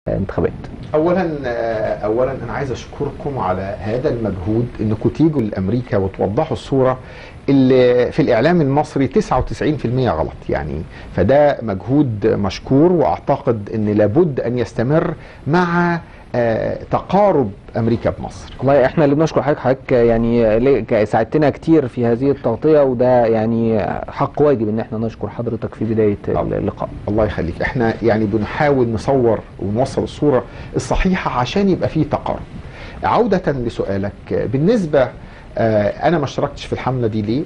الانتخابات اولا اولا انا عايز اشكركم على هذا المجهود انكم تيجوا لامريكا وتوضحوا الصوره اللي في الاعلام المصري 99% غلط يعني فده مجهود مشكور واعتقد ان لابد ان يستمر مع آه، تقارب امريكا بمصر والله احنا اللي بنشكر حضرتك حضرتك يعني ليه- ساعدتنا كتير في هذه التغطيه وده يعني حق واجب ان احنا نشكر حضرتك في بدايه اللقاء الله يخليك احنا يعني بنحاول نصور ونوصل الصورة الصحيحة عشان يبقى فيه تقارب عودة لسؤالك بالنسبة آه، انا ما اشتركتش في الحملة دي ليه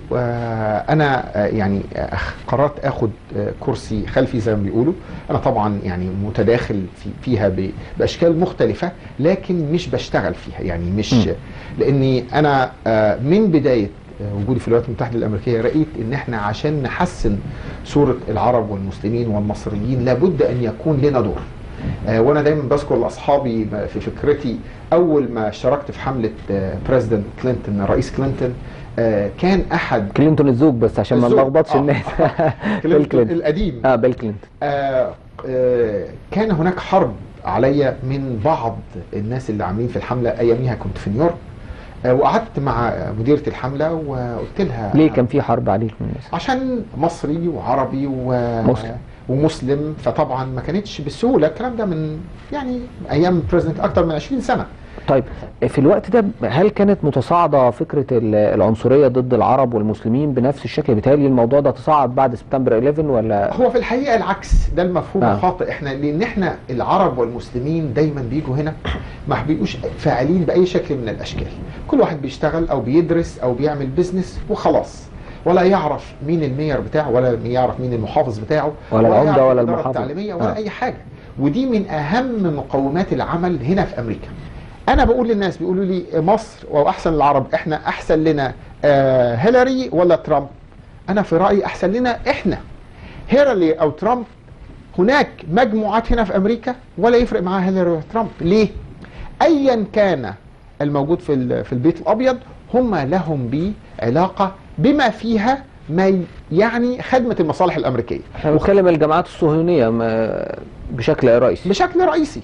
وانا آه، يعني آه، قررت اخد آه، كرسي خلفي زي ما بيقولوا انا طبعا يعني متداخل في فيها ب- باشكال مختلفة لكن مش بشتغل فيها يعني مش م. لاني انا آه، من بداية وجودي في الولايات المتحده الامريكيه رايت ان احنا عشان نحسن صوره العرب والمسلمين والمصريين لابد ان يكون لنا دور آه، وانا دايما بذكر لاصحابي في فكرتي اول ما اشتركت في حمله بريزيدنت كلينتون الرئيس كلينتون آه، كان احد كلينتون الزوج بس عشان ما الزوج، نلخبطش آه. الناس بيل كلينتون كلينتون القديم اه بيل كلينتون آه، آه، كان هناك حرب عليا من بعض الناس اللي عاملين في الحمله اياميها كنت في نيويورك آه، وقعدت مع مديره الحمله وقلت لها ليه كان في حرب عليك من الناس عشان مصري وعربي و... مسلم. ومسلم فطبعا ما كانتش بالسهوله الكلام ده من يعني ايام بريزنت اكتر من 20 سنه طيب في الوقت ده هل كانت متصاعده فكره ال- العنصريه ضد العرب والمسلمين بنفس الشكل بالتالي الموضوع ده تصاعد بعد سبتمبر 11 ولا هو في الحقيقه العكس ده المفهوم آه. الخاطئ احنا لان احنا العرب والمسلمين دايما بيجوا هنا ما بيبقوش فاعلين باي شكل من الاشكال كل واحد بيشتغل او بيدرس او بيعمل بيزنس وخلاص ولا يعرف مين المير بتاعه ولا يعرف مين المحافظ بتاعه ولا العمدة يعرف ولا الإدارة المحافظ. التعليميه ولا آه. اي حاجه ودي من اهم مقومات العمل هنا في امريكا انا بقول للناس بيقولوا لي مصر واحسن العرب احنا احسن لنا آه هيلاري ولا ترامب انا في رايي احسن لنا احنا هيلاري او ترامب هناك مجموعات هنا في امريكا ولا يفرق معاها هيلاري ولا ترامب ليه ايا كان الموجود في ال- في البيت الابيض هم لهم بيه علاقه بما فيها ما يعني خدمه المصالح الامريكيه احنا بنتكلم الجماعات الصهيونيه ما- بشكل رئيسي بشكل رئيسي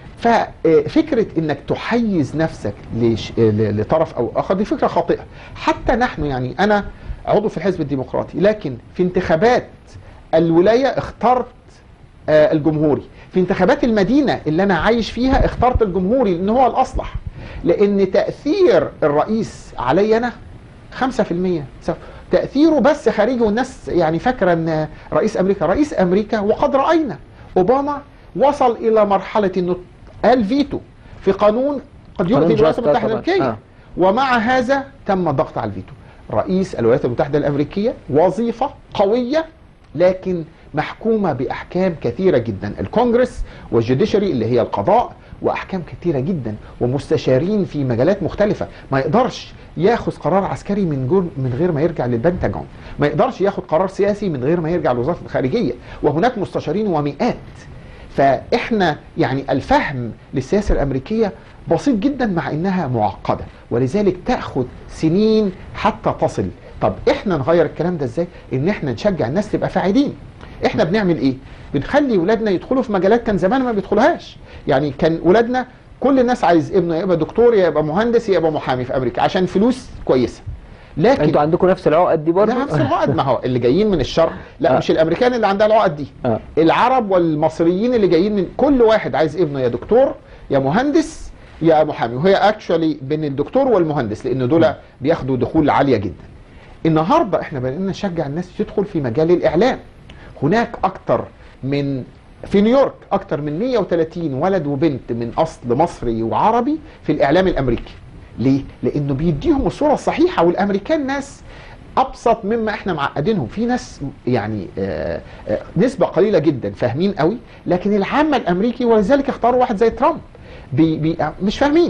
ففكرة انك تحيز نفسك لش- ل- لطرف او اخر دي فكرة خاطئة حتى نحن يعني انا عضو في الحزب الديمقراطي لكن في انتخابات الولاية اخترت آه، الجمهوري في انتخابات المدينة اللي انا عايش فيها اخترت الجمهوري لان هو الاصلح لان تأثير الرئيس علي انا 5% سو- تأثيره بس خارجي والناس يعني فاكرة ان رئيس امريكا رئيس امريكا وقد رأينا اوباما وصل الى مرحلة انه قال فيتو في قانون قد قانون يؤذي الولايات جاست المتحدة طبعاً. الامريكية آه. ومع هذا تم الضغط على الفيتو رئيس الولايات المتحدة الامريكية وظيفة قوية لكن محكومة بأحكام كثيرة جدا الكونجرس والجوديشري اللي هي القضاء وأحكام كثيرة جدا ومستشارين في مجالات مختلفة ما يقدرش ياخذ قرار عسكري من جور من غير ما يرجع للبنتاجون ما يقدرش ياخذ قرار سياسي من غير ما يرجع لوزارة الخارجية وهناك مستشارين ومئات فاحنا يعني الفهم للسياسه الامريكيه بسيط جدا مع انها معقده ولذلك تاخذ سنين حتى تصل طب احنا نغير الكلام ده ازاي ان احنا نشجع الناس تبقى فاعلين احنا بنعمل ايه بنخلي ولادنا يدخلوا في مجالات كان زمان ما بيدخلوهاش يعني كان ولادنا كل الناس عايز ابنه يبقى دكتور يا يبقى مهندس يا يبقى محامي في امريكا عشان فلوس كويسه لكن انتوا عندكم نفس العقد دي برضه لا نفس العقد ما هو اللي جايين من الشرق لا آه. مش الامريكان اللي عندها العقد دي آه. العرب والمصريين اللي جايين من كل واحد عايز ابنه يا دكتور يا مهندس يا محامي وهي اكشولي بين الدكتور والمهندس لان دول بياخدوا دخول عاليه جدا النهارده احنا بقينا نشجع الناس تدخل في مجال الاعلام هناك اكتر من في نيويورك اكتر من 130 ولد وبنت من اصل مصري وعربي في الاعلام الامريكي ليه لانه بيديهم الصوره الصحيحه والامريكان ناس ابسط مما احنا معقدينهم في ناس يعني آه، آه، نسبه قليله جدا فاهمين قوي لكن العامه الامريكي ولذلك اختاروا واحد زي ترامب بي بي مش فاهمين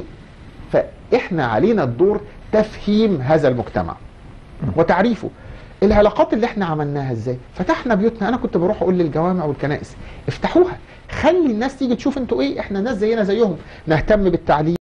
فاحنا علينا الدور تفهيم هذا المجتمع وتعريفه العلاقات اللي احنا عملناها ازاي فتحنا بيوتنا انا كنت بروح اقول للجوامع والكنائس افتحوها خلي الناس تيجي تشوف انتوا ايه احنا ناس زينا زيهم نهتم بالتعليم